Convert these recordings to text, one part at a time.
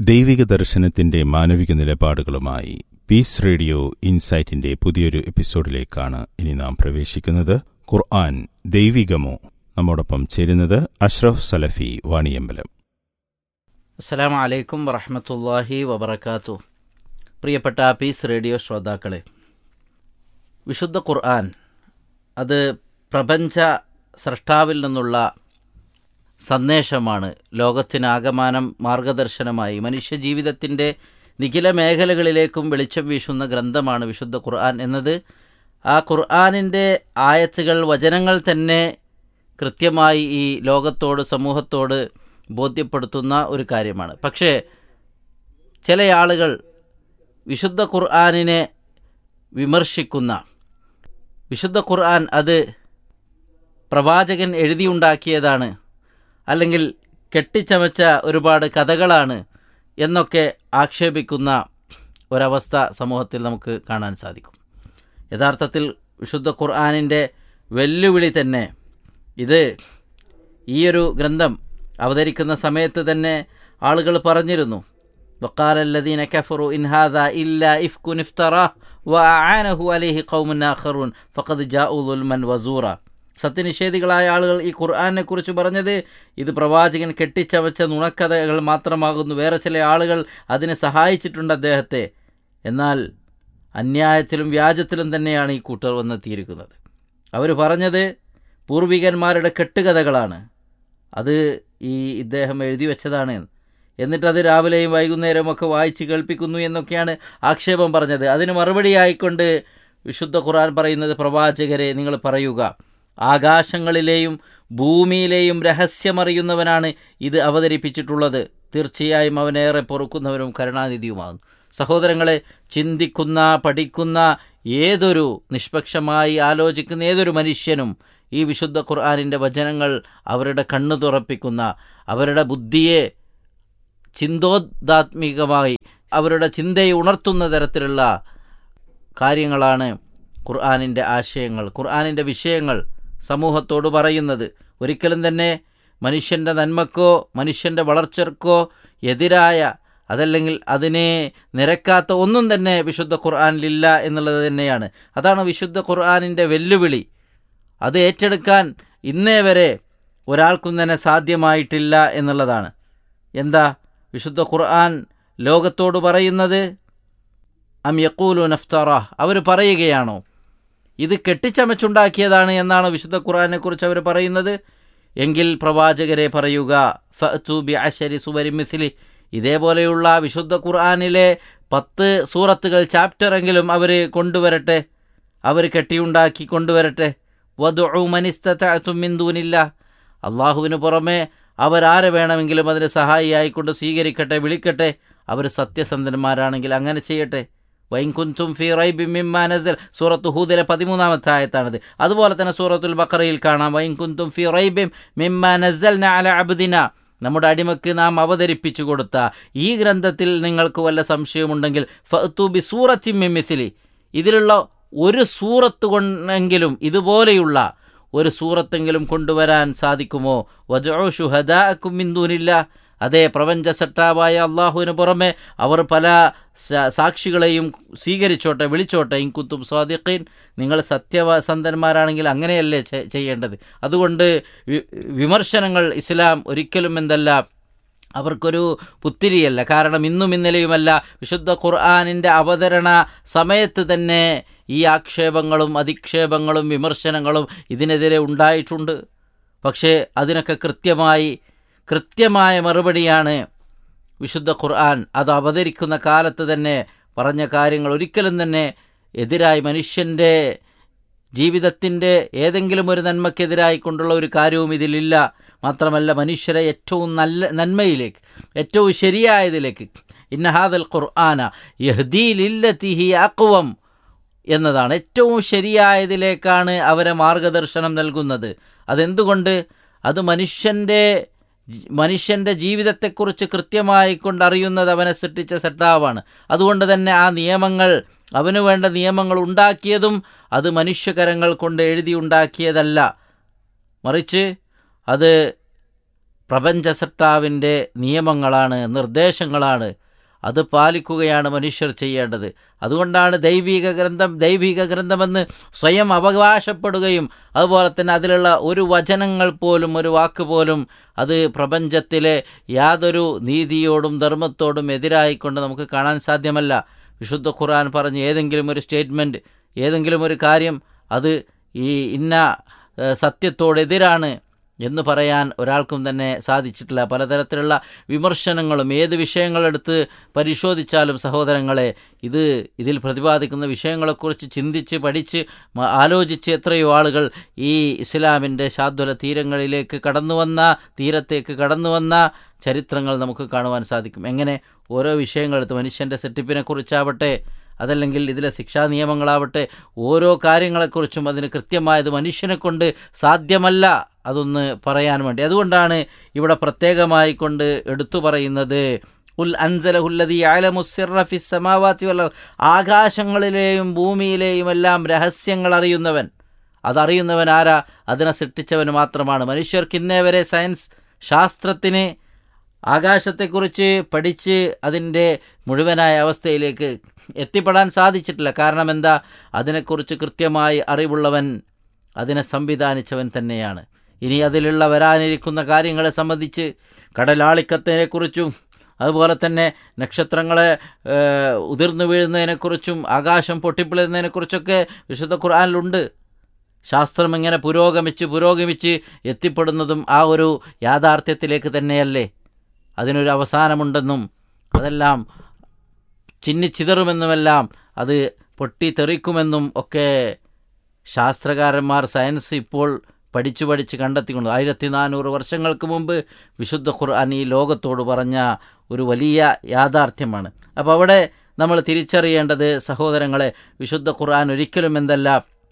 ദൈവിക ദർശനത്തിന്റെ മാനവിക നിലപാടുകളുമായി പീസ് റേഡിയോ ഇൻസൈറ്റിന്റെ പുതിയൊരു എപ്പിസോഡിലേക്കാണ് ഇനി നാം പ്രവേശിക്കുന്നത് ഖുർആൻ ദൈവികമോ നമ്മോടൊപ്പം ചേരുന്നത് അഷ്റഫ് സലഫി വാണിയമ്പലം അസ്സലാമു അലൈക്കും വറഹമത്തല്ലാഹി വബർക്കാത്തു പ്രിയപ്പെട്ട പീസ് റേഡിയോ ശ്രോതാക്കളെ വിശുദ്ധ ഖുർആൻ അത് പ്രപഞ്ച സൃഷ്ടാവിൽ നിന്നുള്ള സന്ദേശമാണ് ലോകത്തിനാകമാനം മാർഗദർശനമായി മനുഷ്യജീവിതത്തിൻ്റെ നിഖില മേഖലകളിലേക്കും വെളിച്ചം വീശുന്ന ഗ്രന്ഥമാണ് വിശുദ്ധ ഖുർആൻ എന്നത് ആ ഖുർആനിൻ്റെ ആയത്തുകൾ വചനങ്ങൾ തന്നെ കൃത്യമായി ഈ ലോകത്തോട് സമൂഹത്തോട് ബോധ്യപ്പെടുത്തുന്ന ഒരു കാര്യമാണ് പക്ഷേ ചില ആളുകൾ വിശുദ്ധ ഖുർആാനിനെ വിമർശിക്കുന്ന വിശുദ്ധ ഖുർആൻ അത് പ്രവാചകൻ എഴുതിയുണ്ടാക്കിയതാണ് അല്ലെങ്കിൽ കെട്ടിച്ചമച്ച ഒരുപാട് കഥകളാണ് എന്നൊക്കെ ആക്ഷേപിക്കുന്ന ഒരവസ്ഥ സമൂഹത്തിൽ നമുക്ക് കാണാൻ സാധിക്കും യഥാർത്ഥത്തിൽ വിശുദ്ധ ഖുർആാനിൻ്റെ വെല്ലുവിളി തന്നെ ഇത് ഈയൊരു ഗ്രന്ഥം അവതരിക്കുന്ന സമയത്ത് തന്നെ ആളുകൾ പറഞ്ഞിരുന്നു വക്കാലല്ലദീന കഫറു ഇൻഹാദ ഇല്ല ഇഫ്കുൻ ഇഫ്തറ വആനഹു അലൈഹി ഖൗമുൻ ആഖറൂൻ ഫഖദ് ജാഉ ദുൽമൻ വസൂറ സത്യനിഷേധികളായ ആളുകൾ ഈ ഖുർആനെ കുറിച്ച് പറഞ്ഞത് ഇത് പ്രവാചകൻ കെട്ടിച്ചവച്ച നുണക്കഥകൾ മാത്രമാകുന്നു വേറെ ചില ആളുകൾ അതിനെ സഹായിച്ചിട്ടുണ്ട് അദ്ദേഹത്തെ എന്നാൽ അന്യായത്തിലും വ്യാജത്തിലും തന്നെയാണ് ഈ കൂട്ടർ വന്നെത്തിയിരിക്കുന്നത് അവർ പറഞ്ഞത് പൂർവികന്മാരുടെ കെട്ടുകഥകളാണ് അത് ഈ ഇദ്ദേഹം എഴുതി വെച്ചതാണ് എന്നിട്ടത് രാവിലെയും വൈകുന്നേരവും ഒക്കെ വായിച്ച് കേൾപ്പിക്കുന്നു എന്നൊക്കെയാണ് ആക്ഷേപം പറഞ്ഞത് അതിന് മറുപടിയായിക്കൊണ്ട് വിശുദ്ധ ഖുർആൻ പറയുന്നത് പ്രവാചകരെ നിങ്ങൾ പറയുക ആകാശങ്ങളിലെയും ഭൂമിയിലെയും രഹസ്യമറിയുന്നവനാണ് ഇത് അവതരിപ്പിച്ചിട്ടുള്ളത് തീർച്ചയായും അവനേറെ പൊറുക്കുന്നവനും കരുണാനിധിയുമാകുന്നു സഹോദരങ്ങളെ ചിന്തിക്കുന്ന പഠിക്കുന്ന ഏതൊരു നിഷ്പക്ഷമായി ആലോചിക്കുന്ന ഏതൊരു മനുഷ്യനും ഈ വിശുദ്ധ ഖുർആാനിൻ്റെ വചനങ്ങൾ അവരുടെ കണ്ണു തുറപ്പിക്കുന്ന അവരുടെ ബുദ്ധിയെ ചിന്തോദാത്മികമായി അവരുടെ ചിന്തയെ ഉണർത്തുന്ന തരത്തിലുള്ള കാര്യങ്ങളാണ് ഖുർആാനിൻ്റെ ആശയങ്ങൾ ഖുർആാനിൻ്റെ വിഷയങ്ങൾ സമൂഹത്തോട് പറയുന്നത് ഒരിക്കലും തന്നെ മനുഷ്യൻ്റെ നന്മക്കോ മനുഷ്യൻ്റെ വളർച്ചക്കോ എതിരായ അതല്ലെങ്കിൽ അതിനെ നിരക്കാത്ത ഒന്നും തന്നെ വിശുദ്ധ ഖുർആാനിലില്ല എന്നുള്ളത് തന്നെയാണ് അതാണ് വിശുദ്ധ ഖുർആാനിൻ്റെ വെല്ലുവിളി അത് ഏറ്റെടുക്കാൻ ഇന്നേ വരെ ഒരാൾക്കും തന്നെ സാധ്യമായിട്ടില്ല എന്നുള്ളതാണ് എന്താ വിശുദ്ധ ഖുർആൻ ലോകത്തോട് പറയുന്നത് അം യക്കൂലു നഫ്തറ അവർ പറയുകയാണോ ഇത് കെട്ടിച്ചമച്ചുണ്ടാക്കിയതാണ് എന്നാണ് വിശുദ്ധ ഖുർആനെക്കുറിച്ച് അവർ പറയുന്നത് എങ്കിൽ പ്രവാചകരെ പറയുക ഫഅ്തു ബി അശരി സുവരി മിഥിലി ഇതേപോലെയുള്ള വിശുദ്ധ ഖുർആാനിലെ പത്ത് സൂറത്തുകൾ ചാപ്റ്ററെങ്കിലും അവർ കൊണ്ടുവരട്ടെ അവർ കെട്ടിയുണ്ടാക്കി കൊണ്ടുവരട്ടെ വധു മനിസ്തൂനില്ല അള്ളാഹുവിന് പുറമെ അവരാരെ വേണമെങ്കിലും അതിന് സഹായിയായിക്കൊണ്ട് സ്വീകരിക്കട്ടെ വിളിക്കട്ടെ അവർ സത്യസന്ധന്മാരാണെങ്കിൽ അങ്ങനെ ചെയ്യട്ടെ വൈൻകുന്തും ഫി റൈബി മിമ്മാ നസൽ സൂറത്ത് ഹൂദിലെ പതിമൂന്നാമത്തെ ആയത്താണിത് അതുപോലെ തന്നെ സൂറത്തുൽ ബക്കറയിൽ കാണാം വൈൻകുന്തും ഫി റൈബിം മിമ്മാ നസൽ അല അബ്ദിന നമ്മുടെ അടിമക്ക് നാം അവതരിപ്പിച്ചു കൊടുത്ത ഈ ഗ്രന്ഥത്തിൽ നിങ്ങൾക്ക് വല്ല സംശയമുണ്ടെങ്കിൽ ഫഅ്തു ബി സൂറത്തി മിമിസിലി ഇതിലുള്ള ഒരു സൂറത്ത് കൊണ്ടെങ്കിലും ഇതുപോലെയുള്ള ഒരു സൂറത്തെങ്കിലും കൊണ്ടുവരാൻ സാധിക്കുമോ വജോ ഷുഹദാക്കും ബിന്ദൂനില്ല അതേ പ്രപഞ്ച സട്ടാവായ അള്ളാഹുവിന് പുറമെ അവർ പല സാക്ഷികളെയും സ്വീകരിച്ചോട്ടെ വിളിച്ചോട്ടെ ഇൻകുത്തും സ്വാദിഖീൻ നിങ്ങൾ സത്യസന്ധന്മാരാണെങ്കിൽ അങ്ങനെയല്ലേ ചെയ്യേണ്ടത് അതുകൊണ്ട് വിമർശനങ്ങൾ ഇസ്ലാം ഒരിക്കലും എന്തല്ല അവർക്കൊരു പുത്തിരിയല്ല കാരണം ഇന്നും ഇന്നലെയുമല്ല വിശുദ്ധ ഖുർആാനിൻ്റെ അവതരണ സമയത്ത് തന്നെ ഈ ആക്ഷേപങ്ങളും അധിക്ഷേപങ്ങളും വിമർശനങ്ങളും ഇതിനെതിരെ ഉണ്ടായിട്ടുണ്ട് പക്ഷേ അതിനൊക്കെ കൃത്യമായി കൃത്യമായ മറുപടിയാണ് വിശുദ്ധ ഖുർആൻ അത് അവതരിക്കുന്ന കാലത്ത് തന്നെ പറഞ്ഞ കാര്യങ്ങൾ ഒരിക്കലും തന്നെ എതിരായി മനുഷ്യൻ്റെ ജീവിതത്തിൻ്റെ ഏതെങ്കിലും ഒരു നന്മയ്ക്കെതിരായി കൊണ്ടുള്ള ഒരു കാര്യവും ഇതിലില്ല മാത്രമല്ല മനുഷ്യരെ ഏറ്റവും നല്ല നന്മയിലേക്ക് ഏറ്റവും ശരിയായതിലേക്ക് ഇന്നഹാദൽ ഖുർആന യഹ്ദീലില്ലത്തിഹി അക്വം എന്നതാണ് ഏറ്റവും ശരിയായതിലേക്കാണ് അവരെ മാർഗദർശനം നൽകുന്നത് അതെന്തുകൊണ്ട് അത് മനുഷ്യൻ്റെ മനുഷ്യൻ്റെ ജീവിതത്തെക്കുറിച്ച് കൃത്യമായി കൊണ്ടറിയുന്നത് അവനെ സൃഷ്ടിച്ച സെട്ടാവാണ് അതുകൊണ്ട് തന്നെ ആ നിയമങ്ങൾ അവന് വേണ്ട നിയമങ്ങൾ ഉണ്ടാക്കിയതും അത് മനുഷ്യകരങ്ങൾ കൊണ്ട് എഴുതിയുണ്ടാക്കിയതല്ല മറിച്ച് അത് പ്രപഞ്ചസട്ടാവിൻ്റെ നിയമങ്ങളാണ് നിർദ്ദേശങ്ങളാണ് അത് പാലിക്കുകയാണ് മനുഷ്യർ ചെയ്യേണ്ടത് അതുകൊണ്ടാണ് ദൈവിക ഗ്രന്ഥം ദൈവിക ഗ്രന്ഥമെന്ന് സ്വയം അവകാശപ്പെടുകയും അതുപോലെ തന്നെ അതിലുള്ള ഒരു വചനങ്ങൾ പോലും ഒരു വാക്ക് പോലും അത് പ്രപഞ്ചത്തിലെ യാതൊരു നീതിയോടും ധർമ്മത്തോടും എതിരായിക്കൊണ്ട് നമുക്ക് കാണാൻ സാധ്യമല്ല വിശുദ്ധ ഖുർആൻ പറഞ്ഞ ഏതെങ്കിലും ഒരു സ്റ്റേറ്റ്മെൻറ്റ് ഏതെങ്കിലും ഒരു കാര്യം അത് ഈ ഇന്ന ഏഹ്, സത്യത്തോടെതിരാണ് എന്ന് പറയാൻ ഒരാൾക്കും തന്നെ സാധിച്ചിട്ടില്ല പലതരത്തിലുള്ള വിമർശനങ്ങളും ഏത് വിഷയങ്ങളെടുത്ത് പരിശോധിച്ചാലും സഹോദരങ്ങളെ ഇത് ഇതിൽ പ്രതിപാദിക്കുന്ന വിഷയങ്ങളെക്കുറിച്ച് ചിന്തിച്ച് പഠിച്ച് മ- ആലോചിച്ച് എത്രയോ ആളുകൾ ഈ ഇസ്ലാമിൻ്റെ ശാദ്വല തീരങ്ങളിലേക്ക് കടന്നു വന്ന തീരത്തേക്ക് കടന്നു വന്ന ചരിത്രങ്ങൾ നമുക്ക് കാണുവാൻ സാധിക്കും എങ്ങനെ ഓരോ വിഷയങ്ങളെടുത്ത് മനുഷ്യൻ്റെ സെറ്റിപ്പിനെ കുറിച്ചാവട്ടെ അതല്ലെങ്കിൽ ഇതിലെ ശിക്ഷാ നിയമങ്ങളാവട്ടെ ഓരോ കാര്യങ്ങളെക്കുറിച്ചും അതിന് കൃത്യമായത് മനുഷ്യനെ കൊണ്ട് സാധ്യമല്ല അതൊന്ന് പറയാൻ വേണ്ടി അതുകൊണ്ടാണ് ഇവിടെ പ്രത്യേകമായി കൊണ്ട് എടുത്തു പറയുന്നത് ഉൽ അൻസലഹുല്ലതി ആലമുസിറഫിസമാവാത്തി വല്ല ആകാശങ്ങളിലെയും ഭൂമിയിലെയും എല്ലാം രഹസ്യങ്ങൾ അറിയുന്നവൻ അതറിയുന്നവൻ ആരാ അതിനെ സൃഷ്ടിച്ചവൻ മാത്രമാണ് മനുഷ്യർക്ക് ഇന്നേ വരെ സയൻസ് ശാസ്ത്രത്തിന് ആകാശത്തെക്കുറിച്ച് പഠിച്ച് അതിൻ്റെ മുഴുവനായ അവസ്ഥയിലേക്ക് എത്തിപ്പെടാൻ സാധിച്ചിട്ടില്ല കാരണം എന്താ അതിനെക്കുറിച്ച് കൃത്യമായി അറിവുള്ളവൻ അതിനെ സംവിധാനിച്ചവൻ തന്നെയാണ് ഇനി അതിലുള്ള വരാനിരിക്കുന്ന കാര്യങ്ങളെ സംബന്ധിച്ച് കടലാളിക്കത്തിനെക്കുറിച്ചും അതുപോലെ തന്നെ നക്ഷത്രങ്ങളെ ഏഹ്, ഉതിർന്നു വീഴുന്നതിനെക്കുറിച്ചും ആകാശം പൊട്ടിപ്പിളുന്നതിനെക്കുറിച്ചൊക്കെ വിശുദ്ധ ഖുർആനിലുണ്ട് ശാസ്ത്രം ഇങ്ങനെ പുരോഗമിച്ച് പുരോഗമിച്ച് എത്തിപ്പെടുന്നതും ആ ഒരു യാഥാർത്ഥ്യത്തിലേക്ക് തന്നെയല്ലേ അതിനൊരു അവസാനമുണ്ടെന്നും അതെല്ലാം ചിന്നിച്ചിതറുമെന്നുമെല്ലാം അത് പൊട്ടിത്തെറിക്കുമെന്നും ഒക്കെ ശാസ്ത്രകാരന്മാർ സയൻസ് ഇപ്പോൾ പഠിച്ചു പഠിച്ച് കണ്ടെത്തിക്കൊണ്ട് ആയിരത്തി നാനൂറ് വർഷങ്ങൾക്ക് മുമ്പ് വിശുദ്ധ ഖുർആൻ ഈ ലോകത്തോട് പറഞ്ഞ ഒരു വലിയ യാഥാർത്ഥ്യമാണ് അപ്പോൾ അവിടെ നമ്മൾ തിരിച്ചറിയേണ്ടത് സഹോദരങ്ങളെ വിശുദ്ധ ഖുർആൻ ഒരിക്കലും എന്തല്ല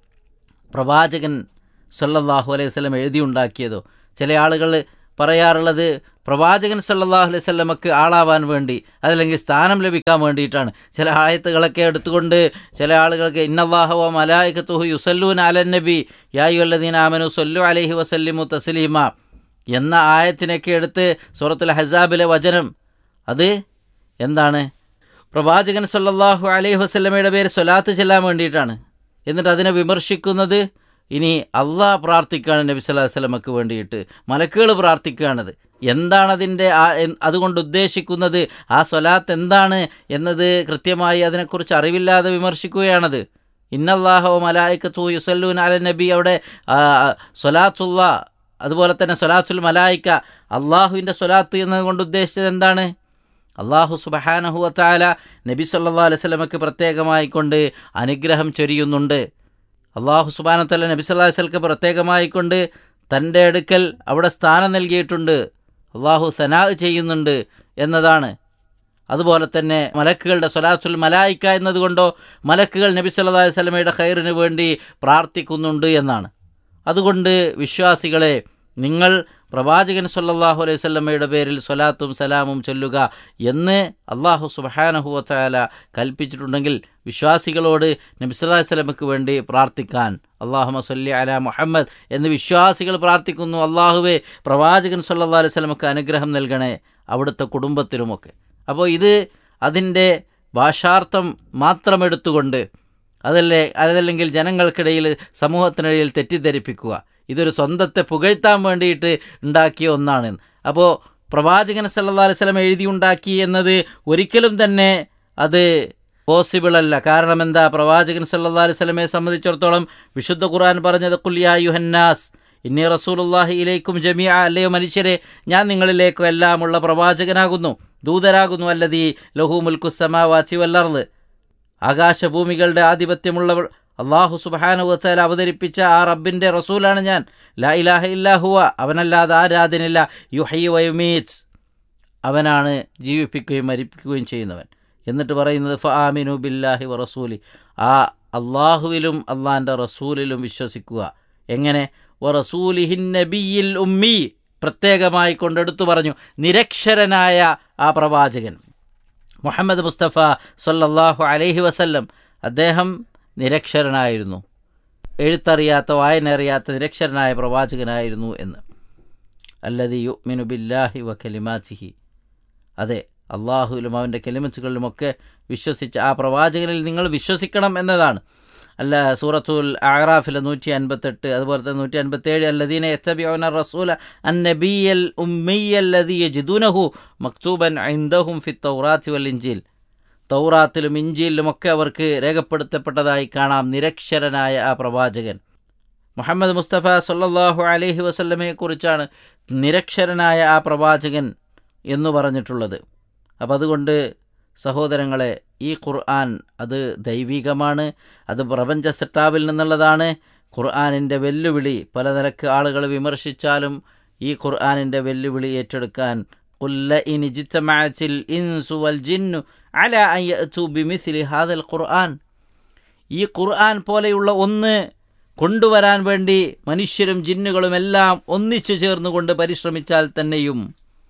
പ്രവാചകൻ സല്ലല്ലാഹു അലൈഹി വസല്ലം എഴുതിയുണ്ടാക്കിയതോ ചില ആളുകൾ പറയാറുള്ളത് പ്രവാചകൻ സല്ലല്ലാഹു അലൈഹി വസല്ലമക്ക് ആളാവാൻ വേണ്ടി അതല്ലെങ്കിൽ സ്ഥാനം ലഭിക്കാൻ വേണ്ടിയിട്ടാണ് ചില ആയത്തുകളൊക്കെ എടുത്തുകൊണ്ട് ചില ആളുകൾക്ക് ഇന്നല്ലാഹുവ മലായികത്തുഹു യുസല്ലൂൻ അലൻ നബി യായുല്ലദീൻ ആമനു സല്ലു അലൈഹി വസല്ലിമു തസ്ലീമ എന്ന ആയത്തിനൊക്കെ എടുത്ത് സൂറത്തുൽ ഹസാബിലെ വചനം അത് എന്താണ് പ്രവാചകൻ സല്ലല്ലാഹു അലൈഹി വസല്ലമയുടെ പേര് സ്വലാത്ത് ചെല്ലാൻ വേണ്ടിയിട്ടാണ് എന്നിട്ട് അതിനെ വിമർശിക്കുന്നത് ഇനി അള്ളാഹ് പ്രാർത്ഥിക്കുകയാണ് നബി സല്ലല്ലാഹു അലൈഹി വസല്ലമക്ക് വേണ്ടിയിട്ട് മലക്കുകൾ പ്രാർത്ഥിക്കുകയാണത് എന്താണ് അതിൻ്റെ ആ എൻ- അതുകൊണ്ട് ഉദ്ദേശിക്കുന്നത് ആ സ്വലാത്ത് എന്താണ് എന്നത് കൃത്യമായി അതിനെക്കുറിച്ച് അറിവില്ലാതെ വിമർശിക്കുകയാണത് ഇന്നല്ലാഹോ മലായിക്കത്തു യുസല്ലൂൻ അല നബി അവിടെ ആ, സ്വലാത്തുള്ള അതുപോലെ തന്നെ സ്വലാത്തുൽ മലായിക്ക അള്ളാഹുവിൻ്റെ സ്വലാത്ത് എന്നതുകൊണ്ട് ഉദ്ദേശിച്ചത് എന്താണ് അള്ളാഹു സുബഹാനഹുവത്താല നബി സല്ലാ അലൈഹി സ്വലമക്ക് പ്രത്യേകമായി കൊണ്ട് അനുഗ്രഹം ചൊരിയുന്നുണ്ട് അള്ളാഹു സുബാനത്തല്ല നബി സല്ലാ വസ്ലക്ക് പ്രത്യേകമായി കൊണ്ട് തൻ്റെ അടുക്കൽ അവിടെ സ്ഥാനം നൽകിയിട്ടുണ്ട് അള്ളാഹു സനാ ചെയ്യുന്നുണ്ട് എന്നതാണ് അതുപോലെ തന്നെ മലക്കുകളുടെ സ്വലാത്തുൽ മലായിക്ക എന്നതുകൊണ്ടോ മലക്കുകൾ നബി സല്ലാ അലൈഹി സ്വലമയുടെ ഖൈറിന് വേണ്ടി പ്രാർത്ഥിക്കുന്നുണ്ട് എന്നാണ് അതുകൊണ്ട് വിശ്വാസികളെ നിങ്ങൾ പ്രവാചകൻ സല്ലല്ലാഹു അലൈഹി വസല്ലമയുടെ പേരിൽ സ്വലാത്തും സലാമും ചൊല്ലുക എന്ന് അള്ളാഹു സുബഹാനഹുവല കൽപ്പിച്ചിട്ടുണ്ടെങ്കിൽ വിശ്വാസികളോട് നബി സല്ലല്ലാഹു അലൈഹി വസല്ലമക്ക് വേണ്ടി പ്രാർത്ഥിക്കാൻ അള്ളാഹുമ സല്ലി അല മുഹമ്മദ് എന്ന് വിശ്വാസികൾ പ്രാർത്ഥിക്കുന്നു അള്ളാഹുവെ പ്രവാചകൻ സല്ലല്ലാഹു അലൈഹി വസല്ലമക്ക് അനുഗ്രഹം നൽകണേ അവിടുത്തെ കുടുംബത്തിലുമൊക്കെ അപ്പോൾ ഇത് അതിൻ്റെ ഭാഷാർത്ഥം മാത്രം എടുത്തുകൊണ്ട് അതല്ലേ അതല്ലെങ്കിൽ ജനങ്ങൾക്കിടയിൽ സമൂഹത്തിനിടയിൽ തെറ്റിദ്ധരിപ്പിക്കുക ഇതൊരു സ്വന്തത്തെ പുകഴ്ത്താൻ വേണ്ടിയിട്ട് ഉണ്ടാക്കിയ ഒന്നാണ് അപ്പോൾ പ്രവാചകൻ സല്ലല്ലാഹു അലൈഹി വസല്ലം എഴുതി ഉണ്ടാക്കി എന്നത് ഒരിക്കലും തന്നെ അത് പോസിബിൾ അല്ല കാരണം എന്താ പ്രവാചകൻ സല്ലല്ലാഹു അലൈഹി വസല്ലമയെ സംബന്ധിച്ചിടത്തോളം വിശുദ്ധ ഖുർആൻ പറഞ്ഞത് കുല്യാ യുഹന്നാസ് ഇന്നി റസൂലുള്ളാഹി ഇലൈക്കും ജമിയ അല്ലയോ മനുഷ്യരെ ഞാൻ നിങ്ങളിലേക്കും എല്ലാമുള്ള പ്രവാചകനാകുന്നു ദൂതരാകുന്നു അല്ലതീ ലഹു മുൽക്കു സമാവാത്തി വല്ലർന്ന് ആകാശഭൂമികളുടെ ആധിപത്യമുള്ളവർ അള്ളാഹു സുബാനു വച്ചാൽ അവതരിപ്പിച്ച ആ റബ്ബിൻ്റെ റസൂലാണ് ഞാൻ ലാ ഇലാഹ ഇല്ലാഹുവ അവനല്ലാതെ ആരാധനില്ല യുഹൈ വയുമീറ്റ് അവനാണ് ജീവിപ്പിക്കുകയും മരിപ്പിക്കുകയും ചെയ്യുന്നവൻ എന്നിട്ട് പറയുന്നത് ഫ ആമിനു ബില്ലാഹി വ റസൂലി ആ അള്ളാഹുവിലും അള്ളാഹിൻ്റെ റസൂലിലും വിശ്വസിക്കുക എങ്ങനെ വ റസൂലിഹിൻ നബിയിൽ ഉമ്മി പ്രത്യേകമായി കൊണ്ടെടുത്തു പറഞ്ഞു നിരക്ഷരനായ ആ പ്രവാചകൻ മുഹമ്മദ് മുസ്തഫ സല്ലല്ലാഹു അലൈഹി വസല്ലം അദ്ദേഹം നിരക്ഷരനായിരുന്നു എഴുത്തറിയാത്ത വായന അറിയാത്ത നിരക്ഷരനായ പ്രവാചകനായിരുന്നു എന്ന് അല്ലതി യുമിനു ബില്ലാഹി വ കലിമാച്ചിഹി അതെ അള്ളാഹുലും അവൻ്റെ കെലിമത്തുകളിലുമൊക്കെ വിശ്വസിച്ച ആ പ്രവാചകനിൽ നിങ്ങൾ വിശ്വസിക്കണം എന്നതാണ് അല്ല സൂറത്തുൽ ആറാഫിലെ നൂറ്റി അൻപത്തെട്ട് അതുപോലെ തന്നെ നൂറ്റി അൻപത്തേഴ് അല്ലദീന എച്ചബിയോന റസൂല അൻ നബിയൽ ഉമ്മയ്യല്ലദീ യജിദൂനഹു മക്തൂബൻ ഐന്ദഹും ഫി തൗറാത്തി വൽ ഇഞ്ചീൽ തൗറാത്തിലും ഇഞ്ചിയിലുമൊക്കെ അവർക്ക് രേഖപ്പെടുത്തപ്പെട്ടതായി കാണാം നിരക്ഷരനായ ആ പ്രവാചകൻ മുഹമ്മദ് മുസ്തഫ സല്ലാഹു അലഹി വസല്ലമയെക്കുറിച്ചാണ് നിരക്ഷരനായ ആ പ്രവാചകൻ എന്ന് പറഞ്ഞിട്ടുള്ളത് അപ്പം അതുകൊണ്ട് സഹോദരങ്ങളെ ഈ ഖുർആൻ അത് ദൈവികമാണ് അത് പ്രപഞ്ച സെട്ടാവിൽ നിന്നുള്ളതാണ് ഖുർആാനിൻ്റെ വെല്ലുവിളി പലനിരക്ക് ആളുകൾ വിമർശിച്ചാലും ഈ ഖുർആാനിൻ്റെ വെല്ലുവിളി ഏറ്റെടുക്കാൻ قل إن اجتمعت الإنس والجن على أن يأتوا بمثل هذا القرآن ഈ ഖുർആൻ പോലെയുള്ള ഒന്ന് കൊണ്ടുവരാൻ വേണ്ടി മനുഷ്യരും ജിന്നുകളും എല്ലാം ഒന്നിച്ചു ചേർന്നുകൊണ്ട് പരിശ്രമിച്ചാൽ തന്നെയും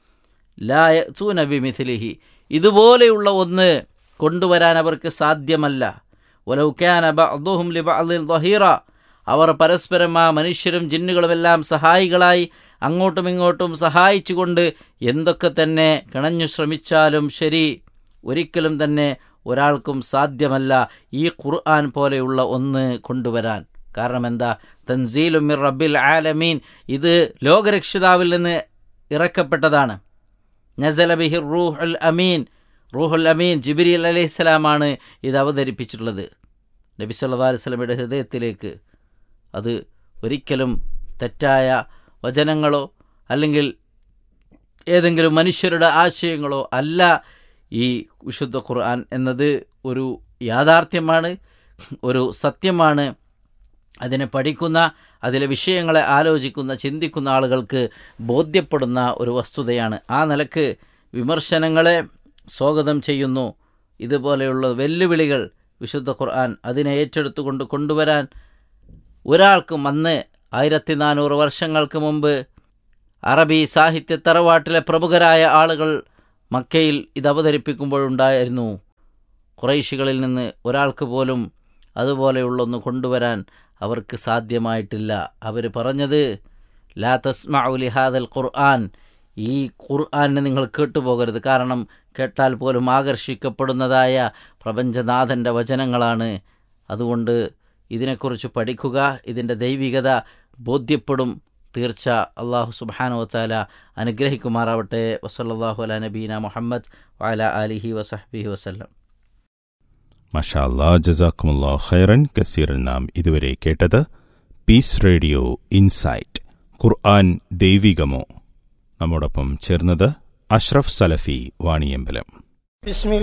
ലായ ബിമിഥിലിഹി ഇതുപോലെയുള്ള ഒന്ന് കൊണ്ടുവരാൻ അവർക്ക് സാധ്യമല്ല ഒലൗക്കാന ബഅദുഹും ലിബഅദിൻ ദഹീറ അവർ പരസ്പരം ആ മനുഷ്യരും ജിന്നുകളുമെല്ലാം സഹായികളായി അങ്ങോട്ടും ഇങ്ങോട്ടും സഹായിച്ചുകൊണ്ട് എന്തൊക്കെ തന്നെ കിണഞ്ഞു ശ്രമിച്ചാലും ശരി ഒരിക്കലും തന്നെ ഒരാൾക്കും സാധ്യമല്ല ഈ ഖുർആൻ പോലെയുള്ള ഒന്ന് കൊണ്ടുവരാൻ കാരണം എന്താ തൻസീലും മിർ റബ്ബിൽ ആലമീൻ ഇത് ലോകരക്ഷിതാവിൽ നിന്ന് ഇറക്കപ്പെട്ടതാണ് നസല ബിഹിർ റൂഹുൽ അമീൻ റൂഹുൽ അമീൻ ജിബിരി അലൈഹിസ്സലാമാണ് ഇത് അവതരിപ്പിച്ചിട്ടുള്ളത് നബി സല്ലാ വസ്ലമിയുടെ ഹൃദയത്തിലേക്ക് അത് ഒരിക്കലും തെറ്റായ വചനങ്ങളോ അല്ലെങ്കിൽ ഏതെങ്കിലും മനുഷ്യരുടെ ആശയങ്ങളോ അല്ല ഈ വിശുദ്ധ ഖുർആൻ എന്നത് ഒരു യാഥാർത്ഥ്യമാണ് ഒരു സത്യമാണ് അതിനെ പഠിക്കുന്ന അതിലെ വിഷയങ്ങളെ ആലോചിക്കുന്ന ചിന്തിക്കുന്ന ആളുകൾക്ക് ബോധ്യപ്പെടുന്ന ഒരു വസ്തുതയാണ് ആ നിലക്ക് വിമർശനങ്ങളെ സ്വാഗതം ചെയ്യുന്നു ഇതുപോലെയുള്ള വെല്ലുവിളികൾ വിശുദ്ധ ഖുർആൻ അതിനെ ഏറ്റെടുത്തുകൊണ്ട് കൊണ്ടുവരാൻ ഒരാൾക്കും അന്ന് ആയിരത്തി നാനൂറ് വർഷങ്ങൾക്ക് മുമ്പ് അറബി സാഹിത്യ തറവാട്ടിലെ പ്രമുഖരായ ആളുകൾ മക്കയിൽ ഇത് അവതരിപ്പിക്കുമ്പോഴുണ്ടായിരുന്നു കുറൈശികളിൽ നിന്ന് ഒരാൾക്ക് പോലും അതുപോലെയുള്ളൊന്ന് കൊണ്ടുവരാൻ അവർക്ക് സാധ്യമായിട്ടില്ല അവർ പറഞ്ഞത് ലാ തസ്മഉലി ഹാദൽ ഖുർആൻ ഈ ഖുർആനെ നിങ്ങൾ കേട്ടുപോകരുത് കാരണം കേട്ടാൽ പോലും ആകർഷിക്കപ്പെടുന്നതായ പ്രപഞ്ചനാഥൻ്റെ വചനങ്ങളാണ് അതുകൊണ്ട് ഇതിനെക്കുറിച്ച് പഠിക്കുക ഇതിൻ്റെ ദൈവികത ബോധ്യപ്പെടും തീർച്ച അള്ളാഹു സുബാനു വത്താല അനുഗ്രഹിക്കുമാറാവട്ടെ വസല്ലാഹു അല നബീന മുഹമ്മദ് വഅല അലിഹി വസഹബിഹി വസല്ലം മഷാ അല്ലാ ജസാക്കുമുല്ലാ ഖൈറൻ കസീറൻ നാം ഇതുവരെ കേട്ടത് പീസ് റേഡിയോ ഇൻസൈറ്റ് ഖുർആൻ ദൈവികമോ നമ്മോടൊപ്പം ചേർന്നത് അഷ്റഫ് സലഫി വാണിയമ്പലം